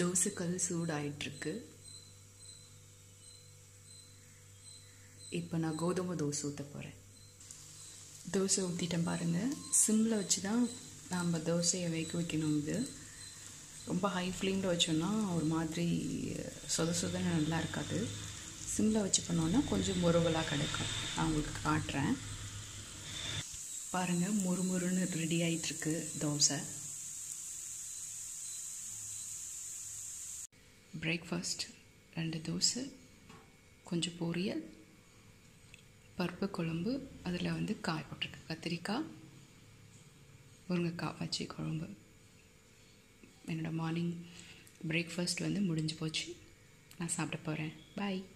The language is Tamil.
தோசைக்கல் சூடாயிட்டிருக்கு இப்போ நான் கோதுமை தோசை ஊற்ற போகிறேன் தோசை ஊற்றிட்டேன் பாருங்கள் சிம்மில் வச்சு தான் நம்ம தோசையை வேக வைக்கணும் இது ரொம்ப ஹை ஃப்ளேமில் வச்சோன்னா ஒரு மாதிரி சொத சொதன்னு நல்லா இருக்காது சிம்மில் வச்சு பண்ணோன்னா கொஞ்சம் முருவலாக கிடைக்கும் நான் உங்களுக்கு காட்டுறேன் பாருங்கள் முறுமுறுன்னு ரெடி ஆகிட்டுருக்கு தோசை பிரேக்ஃபாஸ்ட் ரெண்டு தோசை கொஞ்சம் பொரியல் பருப்பு குழம்பு அதில் வந்து காய் போட்டிருக்கு கத்திரிக்காய் முருங்கைக்காய் வச்சு குழம்பு என்னோடய மார்னிங் பிரேக்ஃபாஸ்ட் வந்து முடிஞ்சு போச்சு நான் சாப்பிட போகிறேன் பாய்